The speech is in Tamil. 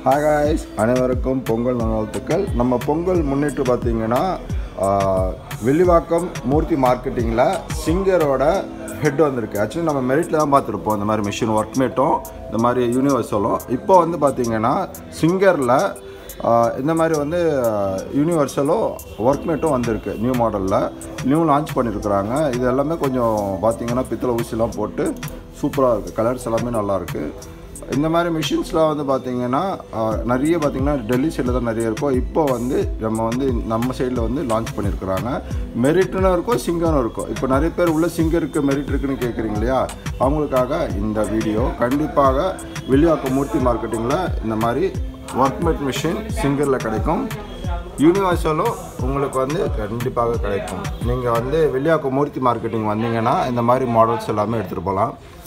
ஹாய் காய்ஸ் அனைவருக்கும் பொங்கல் நல்வாழ்த்துக்கள் நம்ம பொங்கல் முன்னிட்டு பார்த்தீங்கன்னா ஆஹ், வில்லிவாக்கம் மூர்த்தி மார்க்கெட்டிங்கில் சிங்கரோட ஹெட் வந்திருக்கு ஆக்சுவலி நம்ம மெரிட்டில் தான் பார்த்துருப்போம் இந்த மாதிரி மிஷின் ஒர்க்மேட்டும் இந்த மாதிரி யூனிவர்சலும் இப்போ வந்து பார்த்தீங்கன்னா சிங்கரில் இந்த மாதிரி வந்து யூனிவர்சலும் ஒர்க்மேட்டும் வந்திருக்கு நியூ மாடலில் நியூ லான்ச் பண்ணியிருக்கிறாங்க இது எல்லாமே கொஞ்சம் பார்த்தீங்கன்னா பித்தளை ஊசிலாம் போட்டு சூப்பராக இருக்குது கலர்ஸ் எல்லாமே நல்லாயிருக்கு இந்த மாதிரி மிஷின்ஸ்லாம் வந்து பார்த்தீங்கன்னா ஆஹ், நிறைய பார்த்தீங்கன்னா டெல்லி சைடில் தான் நிறைய இருக்கும் இப்போ வந்து நம்ம வந்து நம்ம சைடில் வந்து லான்ச் பண்ணியிருக்கிறாங்க மெரிட்னு இருக்கும் சிங்கரும் இருக்கும் இப்போ நிறைய பேர் உள்ள சிங்கருக்கு மெரிட் இருக்குன்னு கேட்குறீங்க இல்லையா அவங்களுக்காக இந்த வீடியோ கண்டிப்பாக வெளியாக்க மூர்த்தி மார்க்கெட்டிங்கில் இந்த மாதிரி ஒர்க்மேட் மிஷின் சிங்கரில் கிடைக்கும் யூனிவர்சலும் உங்களுக்கு வந்து கண்டிப்பாக கிடைக்கும் நீங்கள் வந்து வெளியாக்க மூர்த்தி மார்க்கெட்டிங் வந்தீங்கன்னா இந்த மாதிரி மாடல்ஸ் எல்லாமே எடுத்துகிட்டு போகலாம்